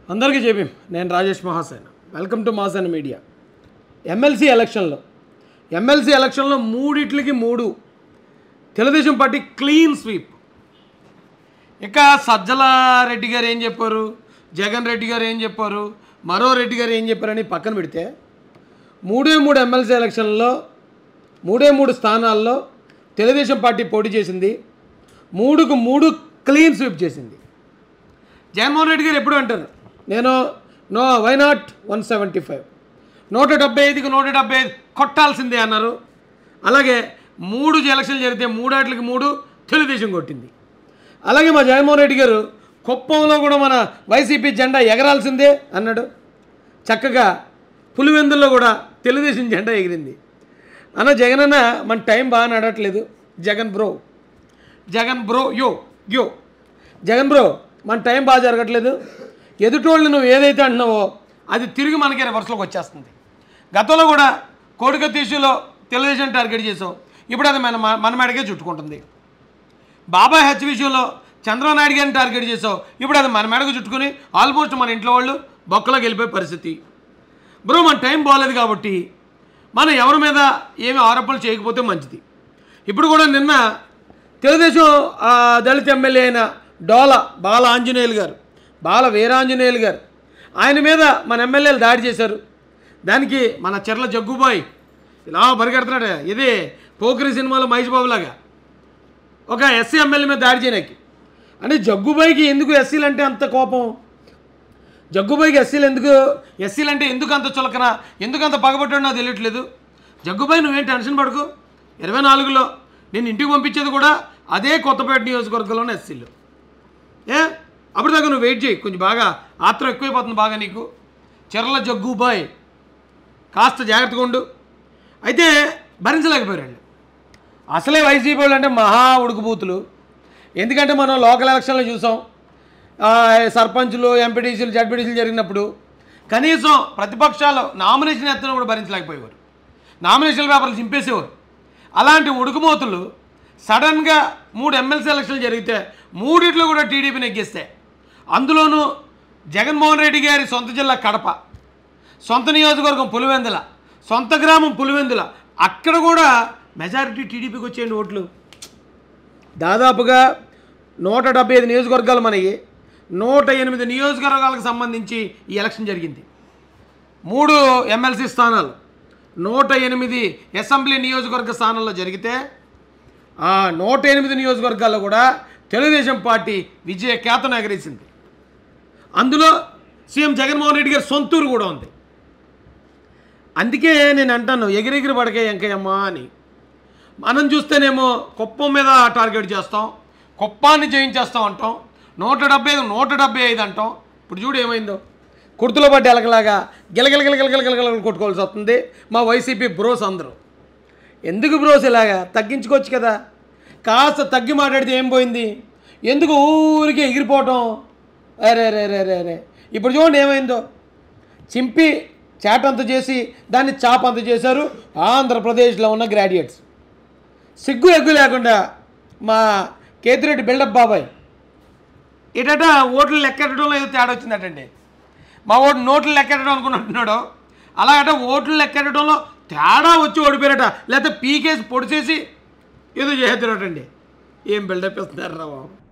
అందరికీ చెప్పి నేను Rajesh Mahasen welcome to Mahasen media MLC ఎలక్షన్లో ఎమ్మెల్సీ ఎలక్షన్లో మూడిట్లకి మూడు తెలుగుదేశం పార్టీ క్లీన్ స్వీప్ ఇక సజ్జల రెడ్డి గారు ఏం చెప్పారు జగన్ రెడ్డి గారు ఏం చెప్పారు మరో రెడ్డి గారు ఏం చెప్పారని పక్కన పెడితే మూడే మూడు ఎమ్మెల్సీ ఎలక్షన్లో మూడే మూడు స్థానాల్లో తెలుగుదేశం పార్టీ పోటీ చేసింది మూడుకు మూడు క్లీన్ స్వీప్ చేసింది జగన్మోహన్ రెడ్డి గారు ఎప్పుడు అంటారు నేను no why not one seventy five నూట డెబ్బై ఐదుకి నూట డెబ్బై ఐదు కొట్టాల్సిందే అన్నారు అలాగే మూడు ఎలక్షన్లు జరిగితే మూడాట్లకి మూడు తెలుగుదేశం కొట్టింది అలాగే మా జగన్మోహన్ రెడ్డి గారు కుప్పంలో కూడా మన వైసీపీ జెండా ఎగరాల్సిందే అన్నాడు చక్కగా పులివెందుల్లో కూడా తెలుగుదేశం జెండా ఎగిరింది అన్న జగన్ అన్న మన టైం బాగా నడవట్లేదు జగన్ బ్రో జగన్ బ్రో యో యో జగన్ బ్రో మన టైం బాగా జరగట్లేదు ఎదుటోళ్ళు నువ్వు ఏదైతే అంటున్నావో అది తిరిగి మనకి రివర్స్లోకి వచ్చేస్తుంది గతంలో కూడా కోడికత్తి ఇష్యూలో తెలుగుదేశం టార్గెట్ చేసావు ఇప్పుడు అది మన మన మెడకే చుట్టుకుంటుంది బాబాయ్ హత్య విషయంలో చంద్రబాబు నాయుడు గారిని టార్గెట్ చేసావు ఇప్పుడు అది మన మెడకు చుట్టుకుని ఆల్మోస్ట్ మన ఇంట్లో వాళ్ళు బొక్కలోకి వెళ్ళిపోయే పరిస్థితి బ్రో మన టైం బాగాలేదు కాబట్టి మనం ఎవరి మీద ఏమి ఆరోపణలు చేయకపోతే మంచిది ఇప్పుడు కూడా నిన్న తెలుగుదేశం ఆ, దళిత ఎమ్మెల్యే అయిన డోల బాల ఆంజనేయులు గారు బాల వీరాంజనేయులు గారు ఆయన మీద మన ఎమ్మెల్యేలు దాడి చేశారు దానికి మన చెర్ల జగ్గుబాయ్ ఇలా పరిగెడుతున్నాడు ఇది పోకిరి సినిమాలో మహేష్ బాబు లాగా ఒక ఎస్సీ ఎమ్మెల్యే మీద దాడి చేయడానికి అంటే జగ్గుబాయికి ఎందుకు ఎస్సీలు అంటే అంత కోపం జగ్గుబాయికి ఎస్సీలు ఎందుకు ఎస్సీలు అంటే ఎందుకు అంత చులకన ఎందుకు అంత పగబట్టాడో నాకు తెలియట్లేదు జగ్గుబాయి నువ్వేం టెన్షన్ పడకు ఇరవై నాలుగులో నేను ఇంటికి పంపించేది కూడా అదే కొత్తపేట నియోజకవర్గంలోనే ఎస్సీలు ఏ అప్పటిదాకా నువ్వు వెయిట్ చేయి కొంచెం బాగా ఆత్రం ఎక్కువైపోతుంది బాగా నీకు చెర్ల జగ్గుబాయ్ కాస్త జాగ్రత్తగా ఉండు అయితే భరించలేకపోయారండి అసలే వైసీపీ వాళ్ళు అంటే మహా ఉడుకుబూతులు ఎందుకంటే మనం లోకల్ ఎలక్షన్లో చూసాం ఆ, సర్పంచులు ఎంపీటీసీలు జడ్పీటీసీలు జరిగినప్పుడు కనీసం ప్రతిపక్షాలు నామినేషన్ ఎత్తడం కూడా భరించలేకపోయేవారు నామినేషన్ పేపర్లు చింపేసేవారు అలాంటి ఉడుకుమోతులు సడన్గా మూడు ఎమ్మెల్సీ ఎలక్షన్లు జరిగితే మూడిట్లో కూడా టీడీపీని ఎక్కిస్తే అందులోనూ జగన్మోహన్ రెడ్డి గారి సొంత జిల్లా కడప సొంత నియోజకవర్గం పులివెందుల సొంత గ్రామం పులివెందుల అక్కడ కూడా మెజారిటీ టీడీపీకి వచ్చేయండి ఓట్లు దాదాపుగా నూట డెబ్బై ఐదు నియోజకవర్గాలు మనకి నూట ఎనిమిది నియోజకవర్గాలకు సంబంధించి ఈ ఎలక్షన్ జరిగింది మూడు ఎమ్మెల్సీ స్థానాలు నూట ఎనిమిది అసెంబ్లీ నియోజకవర్గ స్థానాల్లో జరిగితే ఆ నూట ఎనిమిది నియోజకవర్గాల్లో కూడా తెలుగుదేశం పార్టీ విజయ కేతను ఎగరేసింది అందులో సీఎం జగన్మోహన్ రెడ్డి గారి సొంతూరు కూడా ఉంది అందుకే నేను అంటాను ఎగిరెగిరి పడకే వెంకయ్యమ్మ అని మనం చూస్తేనేమో కుప్పం మీద టార్గెట్ చేస్తాం కుప్పాన్ని జయించేస్తాం అంటాం నూట డెబ్బై ఐదు నూట డెబ్బై ఐదు అంటాం ఇప్పుడు చూడు ఏమైందో కుర్తులో పట్టి ఎలకలాగా గిలగిల గిలగిల గిలగిల కొట్టుకోవాల్సి వస్తుంది మా వైసీపీ బ్రోస్ అందరూ ఎందుకు బ్రోస్ ఇలాగా తగ్గించుకోవచ్చు కదా కాస్త తగ్గి మాట్లాడితే ఏం పోయింది ఎందుకు ఊరికే ఎగిరిపోవటం అరే రే రే రే రే ఇప్పుడు చూడండి ఏమైందో చింపి చేటంత చేసి దాన్ని చాపంత చేశారు ఆంధ్రప్రదేశ్లో ఉన్న గ్రాడ్యుయేట్స్ సిగ్గు ఎగ్గు లేకుండా మా కేతిరెడ్డి బిల్డప్ బాబాయ్ ఇటట ఓట్లు లెక్కెట్టడంలో ఏదో తేడా వచ్చిందటండి మా ఓటు నోట్లు లెక్కెట్టడం అనుకున్నట్టున్నాడు అలాగట ఓట్లు లెక్కెట్టడంలో తేడా వచ్చి ఓడిపోయారట లేకపోతే పీకేసి పొడిచేసి ఏదో చేస్తున్నారటండి ఏం బిల్డప్ ఇస్తున్నారు రా బాబు